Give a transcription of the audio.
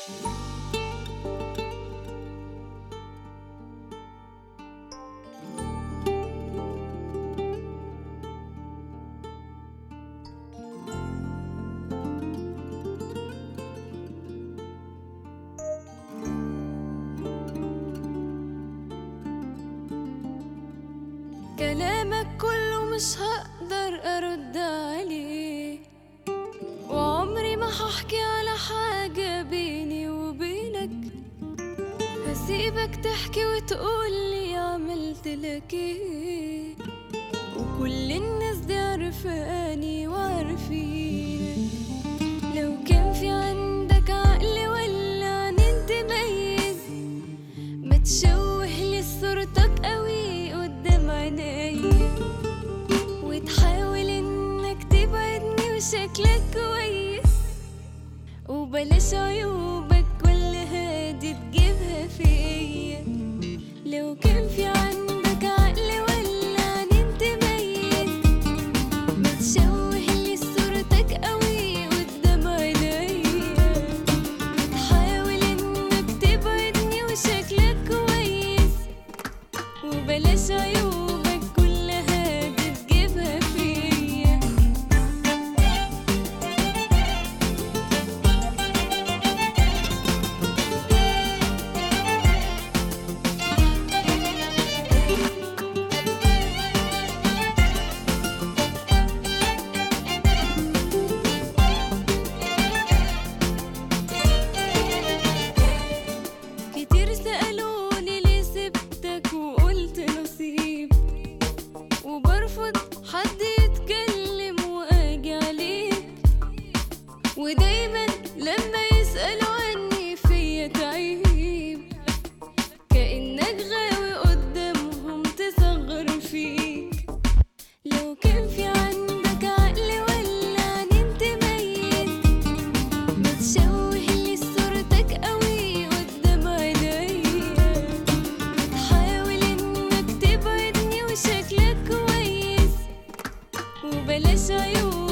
كلامك كله مش هقدر ارد عليه وعمري ما هحكي على حاجة بيني وبينك هسيبك تحكي وتقولي عملت لك ايه وكل الناس دي عارفاني وعارفينك لو كان في عندك عقل ولا عنين تميز ما تشوه لي صورتك قوي قدام عينيا وتحاول انك تبعدني وشكلك كويس وبلاش عيوبك كلها دي تجيبها فيا لو كان في عندك عقل ولا عنين تميز ما تشوه لي صورتك قوي قدام عينيا حاول انك تبعدني وشكلك كويس وبلاش عيوبك كلها دي تجيبها فيا كتير سألوني ليه سبتك وقلت نصيب وبرفض حد يتكلم واجي عليك ودايما لما يسألوا عني فيا تعيب كأنك غاوي قدامهم تصغر فيك لو كان في عندك عقل ولا عنين تميز ما تشوه لي صورتك قوي قدام عينيا حاول انك تبعدني وشكلك كويس وبلاش عيوب